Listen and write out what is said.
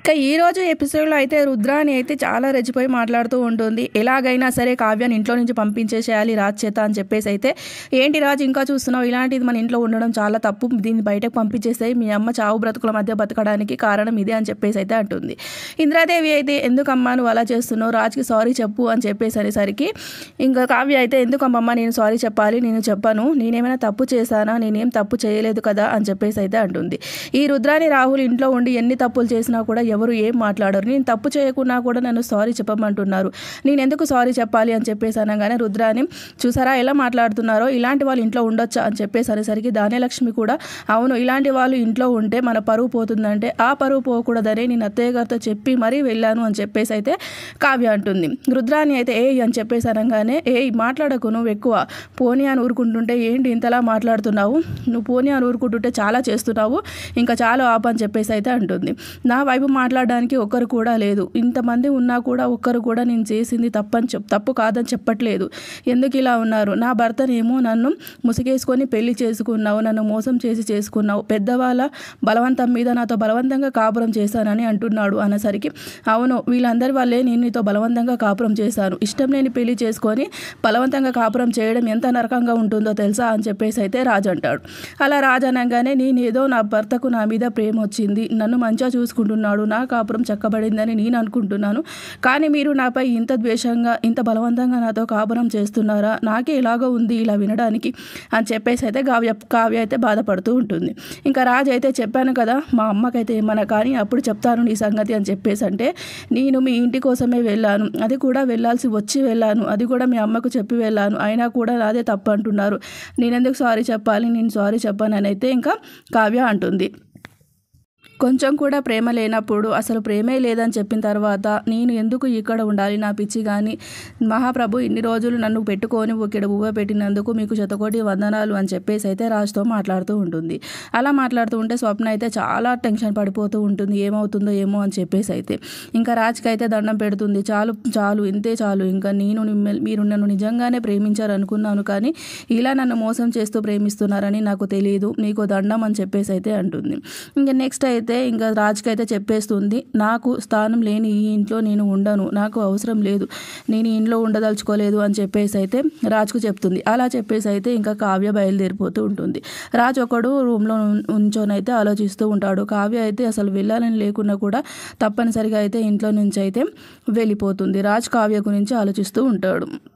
ఇక ఈరోజు ఎపిసోడ్లో అయితే రుద్రాని అయితే చాలా రెచ్చిపోయి మాట్లాడుతూ ఉంటుంది ఎలాగైనా సరే కావ్యాన్ని ఇంట్లో నుంచి పంపించేసేయాలి రాజ్ చేత అని చెప్పేసి అయితే ఏంటి రాజ్ ఇంకా చూస్తున్నావు ఇలాంటిది మన ఇంట్లో ఉండడం చాలా తప్పు దీన్ని బయటకు పంపించేసాయి మీ అమ్మ చావు బ్రతుకుల మధ్య బతకడానికి కారణం ఇదే అని చెప్పేసి అయితే అంటుంది ఇంద్రాదేవి అయితే ఎందుకమ్మా నువ్వు అలా చేస్తున్నావు రాజ్కి సారీ చెప్పు అని చెప్పేసి అనేసరికి ఇంకా కావ్య అయితే ఎందుకమ్మమ్మ నేను సారీ చెప్పాలి నేను చెప్పను నేనేమైనా తప్పు చేశానా నేనేం తప్పు చేయలేదు కదా అని చెప్పేసి అయితే అంటుంది ఈ రుద్రాని రాహుల్ ఇంట్లో ఉండి ఎన్ని తప్పులు చేసినా కూడా ఎవరు ఏం మాట్లాడరు నేను తప్పు చేయకున్నా కూడా నన్ను సారీ చెప్పమంటున్నారు నేను ఎందుకు సారీ చెప్పాలి అని చెప్పేసి అనగానే రుద్రాని చూసారా ఎలా మాట్లాడుతున్నారో ఇలాంటి వాళ్ళు ఇంట్లో ఉండొచ్చా అని చెప్పేసి అనేసరికి ధాన్యలక్ష్మి కూడా అవును ఇలాంటి వాళ్ళు ఇంట్లో ఉంటే మన పరువు పోతుందంటే ఆ పరువు పోకూడదని నేను అత్తయ్య గారితో చెప్పి మరీ వెళ్ళాను అని చెప్పేసి అయితే కావ్య అంటుంది రుద్రాని అయితే ఏ అని చెప్పేసి అనగానే ఏ మాట్లాడకు నువ్వు ఎక్కువ పోనీ అని ఊరుకుంటుంటే ఏంటి ఇంతలా మాట్లాడుతున్నావు నువ్వు పోనీ అని ఊరుకుంటుంటే చాలా చేస్తున్నావు ఇంకా చాలా ఆపని చెప్పేసి అయితే అంటుంది నా వైపు మాట్లాడడానికి ఒక్కరు కూడా లేదు ఇంతమంది ఉన్నా కూడా ఒక్కరు కూడా నేను చేసింది తప్పని చెప్ తప్పు కాదని చెప్పట్లేదు ఎందుకు ఇలా ఉన్నారు నా భర్తనేమో నన్ను ముసుగేసుకొని పెళ్లి చేసుకున్నావు నన్ను మోసం చేసి చేసుకున్నావు పెద్దవాళ్ళ బలవంతం మీద నాతో బలవంతంగా కాపురం చేశానని అంటున్నాడు అనేసరికి అవును వీళ్ళందరి వల్లే నేను నీతో బలవంతంగా కాపురం చేశాను ఇష్టం లేని పెళ్లి చేసుకొని బలవంతంగా కాపురం చేయడం ఎంత నరకంగా ఉంటుందో తెలుసా అని చెప్పేసి అయితే రాజు అంటాడు అలా రాజు అనగానే నేను ఏదో నా భర్తకు నా మీద ప్రేమ వచ్చింది నన్ను మంచిగా చూసుకుంటున్నాడు నా కాపురం చక్కబడిందని నేను అనుకుంటున్నాను కానీ మీరు నాపై ఇంత ద్వేషంగా ఇంత బలవంతంగా నాతో కాపురం చేస్తున్నారా నాకే ఇలాగో ఉంది ఇలా వినడానికి అని చెప్పేసి అయితే కావ్య కావ్య అయితే బాధపడుతూ ఉంటుంది ఇంకా రాజు అయితే చెప్పాను కదా మా అమ్మకైతే ఏమన్నా కానీ అప్పుడు చెప్తాను నీ సంగతి అని చెప్పేసి అంటే నేను మీ ఇంటి కోసమే వెళ్ళాను అది కూడా వెళ్ళాల్సి వచ్చి వెళ్ళాను అది కూడా మీ అమ్మకు చెప్పి వెళ్ళాను అయినా కూడా నాదే తప్పు అంటున్నారు నేనెందుకు సారీ చెప్పాలి నేను సారీ చెప్పాను అని అయితే ఇంకా కావ్య అంటుంది కొంచెం కూడా ప్రేమ లేనప్పుడు అసలు ప్రేమే లేదని చెప్పిన తర్వాత నేను ఎందుకు ఇక్కడ ఉండాలి నా పిచ్చి కానీ మహాప్రభు ఇన్ని రోజులు నన్ను పెట్టుకొని ఇక్కడ ఊవ పెట్టినందుకు మీకు శతకోటి వందనాలు అని చెప్పేసి అయితే రాజుతో మాట్లాడుతూ ఉంటుంది అలా మాట్లాడుతూ ఉంటే స్వప్న అయితే చాలా టెన్షన్ పడిపోతూ ఉంటుంది ఏమవుతుందో ఏమో అని చెప్పేసి అయితే ఇంకా రాజ్కి అయితే దండం పెడుతుంది చాలు చాలు ఇంతే చాలు ఇంకా నేను మిమ్మల్ని మీరు నన్ను నిజంగానే ప్రేమించారు అనుకున్నాను కానీ ఇలా నన్ను మోసం చేస్తూ ప్రేమిస్తున్నారని నాకు తెలియదు నీకు దండం అని చెప్పేసి అయితే అంటుంది ఇంకా నెక్స్ట్ అయితే ఇంకా రాజుకి అయితే చెప్పేస్తుంది నాకు స్థానం లేని ఈ ఇంట్లో నేను ఉండను నాకు అవసరం లేదు నేను ఈ ఇంట్లో ఉండదలుచుకోలేదు అని చెప్పేసి అయితే రాజుకు చెప్తుంది అలా చెప్పేసి అయితే ఇంకా కావ్య బయలుదేరిపోతూ ఉంటుంది రాజు ఒకడు రూమ్లో ఉంచోనైతే ఆలోచిస్తూ ఉంటాడు కావ్య అయితే అసలు వెళ్ళాలని లేకున్నా కూడా తప్పనిసరిగా అయితే ఇంట్లో నుంచి అయితే వెళ్ళిపోతుంది రాజ్ కావ్య గురించి ఆలోచిస్తూ ఉంటాడు